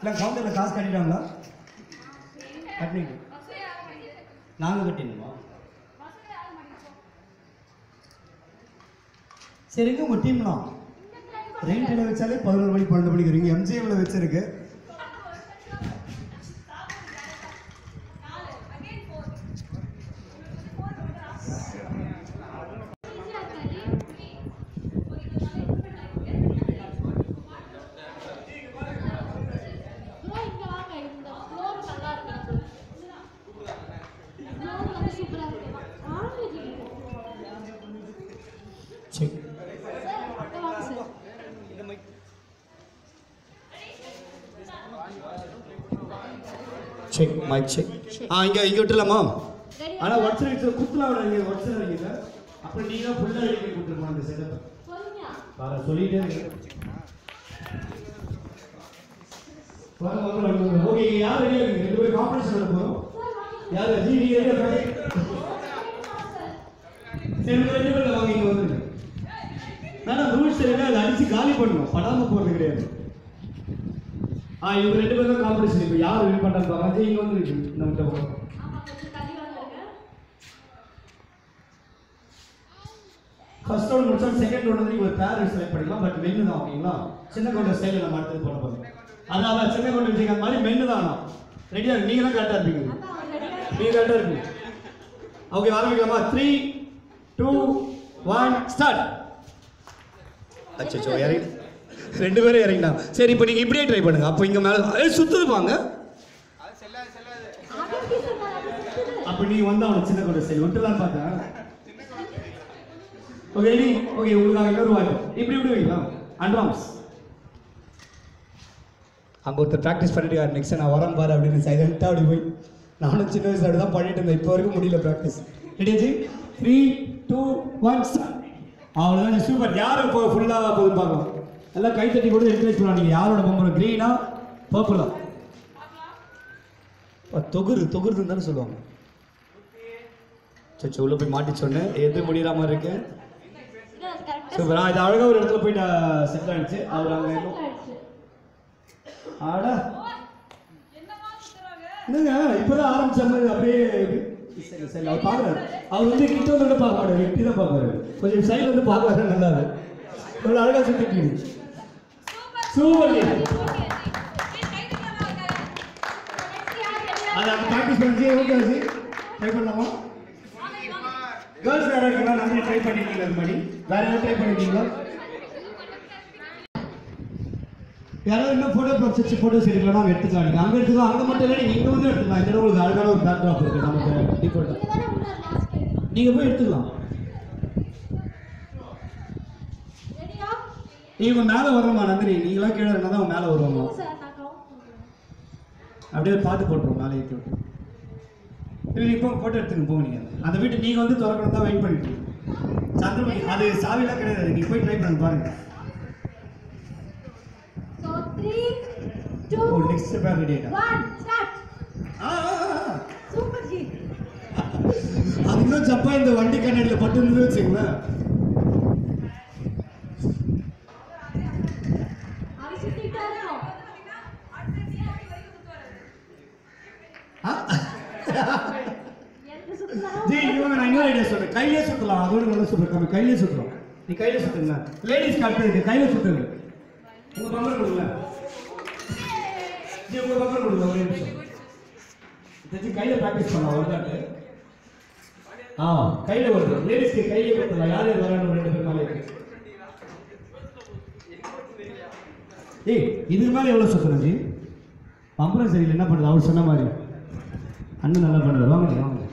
இல்லை கவுண்டரில் காசு கட்டிட்டாங்களா கட்டினீங்க நாங்கள் கட்டினோமா சரிங்க உங்கள் டீம்லாம் ரெயின்டில் வச்சாலே பதினொரு மணி பன்னெண்டு மணிக்கு வரீங்க எம்ஜிஎம்ல வச்சிருக்கு ப்ரோ இங்க வாங்க இந்த ஃப்ளோர் நல்லா இருக்கு ஃப்ளோர் வந்து சூப்பரா இருக்கு ஆரஞ்சு செக் சார் அங்க வாங்க சார் செக் மைக் செக் ஆ இங்கே இங்கே விட்டுலாமா ரெடி ஆனால் ஒட்சன் அடிச்சு குத்துலாம் விட நீங்கள் ஒட்சன் அடிக்கல அப்புறம் நீங்கள் ஃபுல்லாக அடிக்க கொடுத்துருமா அந்த செட்டப் பொறுமையா வர சொல்லிட்டே இருக்கேன் வாங்க வாங்க வாங்க ஓகே யார் ரெடியாக இருக்கீங்க ரெண்டு பேரும் காம்படிஷன் பண்ண போகிறோம் யார் ஜி நீங்க ரெடியாக சரி உங்க ரெண்டு பேரும் வாங்க இங்கே வந்துருங்க மேடம் ரூல்ஸ் தெரியல அதை அடிச்சு காலி பண்ணணும் படாம போகிறது கிடையாது ஆ இவங்க ரெண்டு பேரும் தான் காம்படிஷன் இப்போ யார் வின் பண்ணுறாங்க பாருங்க ஜி இங்கே வந்துருக்கு நம்ம கிட்ட போகிறோம் ஆமா கொஞ்சம் தள்ளி வாங்க ஃபர்ஸ்ட் ரவுண்ட் முடிச்சா செகண்ட் ரவுண்ட் வந்து நீங்க ஒரு பேர் செலக்ட் பண்ணிக்கலாம் பட் மென்னு தான் ஓகேங்களா சின்ன கொண்ட ஸ்டைலில் நம்ம அடுத்தது போட போகிறோம் அதான் சின்ன கொண்ட வச்சுக்க மாதிரி மென்னு தான் ரெடியாக நீங்க தான் கரெக்டாக இருப்பீங்க நீங்க கரெக்டாக இருப்பீங்க ஓகே ஆரம்பிக்கலாமா த்ரீ டூ ஒன் ஸ்டார்ட் அச்சோ இறங்கி ரெண்டு பேரும் இறங்கினா சரி இப்போ நீங்கள் இப்படியே ட்ரை பண்ணுங்க அப்போ இங்கே மேலே ஏ சுற்றுது பாங்க அப்போ நீங்கள் வந்து அவனை சின்ன கொண்ட ஸ்டைல் விட்டுலான்னு பார்த்தேன் ஓகே ரெடி ஓகே உங்களுக்காக இன்னொரு வாய்ப்பு இப்படி இப்படி வைக்கலாம் அண்ட்ராம்ஸ் அங்கே ஒருத்தர் ப்ராக்டிஸ் பண்ணிட்டு இருக்காரு நெக்ஸ்ட் நான் வரேன் பாரு அப்படின்னு சைலண்ட்டாக அப்படி போய் நானும் சின்ன வயசுல அப்படி தான் பண்ணிட்டு இருந்தேன் இப்போ வரைக்கும் முடியல ப்ராக்டிஸ் ரெடியாச்சு த்ரீ டூ ஒன் ஸ்டார்ட் அவ்வளோதான் சூப்பர் யார் இப்போ ஃபுல்லாக போகுது பார்க்கலாம் எல்லாம் கை தட்டி கூட என்கரேஜ் பண்ணலாம் நீங்கள் யாரோட பொம்பளை க்ரீனா பர்பிளா தொகுரு தொகுருதுன்னு தானே சொல்லுவாங்க சச்சோ உள்ள போய் மாட்டி சொன்னேன் எது முடியற மாதிரி இருக்கு கரெக்டா சூப்பர் இது அழகா ஒரு இடத்துல போய் செட்டில் ஆயிடுச்சு அவர் அங்கே இன்னும் ஆடா என்னங்க இப்பதான் ஆரம்பிச்ச மாதிரி அப்படியே சரி சரி அவர் பார்க்குறாரு அவர் வந்து கிட்ட வந்து பார்க்க மாட்டாரு எட்டி தான் பார்க்குறாரு கொஞ்சம் சைடில் வந்து பார்க்குறாரு நல்லா இவ்வளோ அழகா சுற்றிட்டு சூப்பர் அது அப்போ ப்ராக்டிஸ் பண்ணிச்சு ஓகே ஆச்சு ட்ரை பண்ணலாமா கேர்ள்ஸ் யாராவது இருக்கீங்களா நன்றி ட்ரை பண்ணிருக்கீங்களா அது மாதிரி வேற யாராவது ட்ரை பண்ணிருக்கீங்களா யாராவது இன்னும் ஃபோட்டோ ப்ராப்ஸ் வச்சு ஃபோட்டோஸ் எடுக்கலாம் நாங்கள் எடுத்துக்கலாம் நீங்கள் அங்கே எடுத்துக்கலாம் அங்கே மட்டும் இல்லை நீங்கள் இங்கே வந்து எடுத்துக்கலாம் இந்த இடம் உங்களுக்கு அழகான ஒரு பேக் ட்ராப் இருக்குது நமக்கு டிஃபால்ட்டாக இங்க தானே உள்ள லாஸ்ட் கேக்குறோம் நீங்கள் போய் எடுத்துக்கலாம் ரெடியா நீங்கள் மேலே வர்றோமா நந்தினி நீங்களாம் கீழே இருந்தால் தான் மேலே வருவாங்க சார் நான் கவுண்ட் பண்றேன் அப்படியே பார்த்து போட்டுருவோம் மேலே ஏற்றி விட்டு இல்லை இப்போ ஃபோட்டோ எடுத்துங்க போங்க நீங்கள் அந்த வீட்டு நீங்கள் வந்து திறக்கணும் தான் வெயிட் பண்ணிட்டு இருக்கீங்க. சந்திரமணி அது சாவிலாம் கிடையாது நீங்கள் போய் ட்ரை பண்ணி பாருங்க So three, two, ஓ நெக்ஸ்ட் பேர் ரெடி ஆகிட்டா one, start. ஆ ஆ, ஆ. Super G. அது இன்னும் ஜப்பா இந்த வண்டி கண்ணாடியில் பட்டு இருந்து வச்சுங்களேன் அவன் சுத்திட்டே இருக்கான். ஆ? எந்த சுத்துறானோ ஜி இவங்க நான் இன்னொரு ஐடியா சொல்றேன் கையிலே சுத்தலாம் அதோட நல்லா சூப்பர் கம்மி கையிலே சுத்தலாம் நீ கையிலே சுத்துங்க லேடிஸ் கரெக்டாக இருக்கு கையில சுத்துங்க உங்க பம்பர் கொடுங்க ஜி உங்க பம்பர் கொடுங்க ஒரே நிமிஷம் ஜி கையில ப்ராக்டிஸ் பண்ணலாம் வருதாட்டு ஆ கையில வருது லேடிஸ்க்கு கையிலே கொடுத்துலாம் யார் யார் வரான்னு ரெண்டு பேர் மேலே இருக்கு ஏய் இதுக்கு மேலே எவ்வளோ சுத்தணும் ஜி பம்பரம் சரியில்லை என்ன பண்ணுறது அவர் சொன்ன மாதிரி அண்ணன் நல்லா பண்ணுறது வாங்க ஜி, வாங்க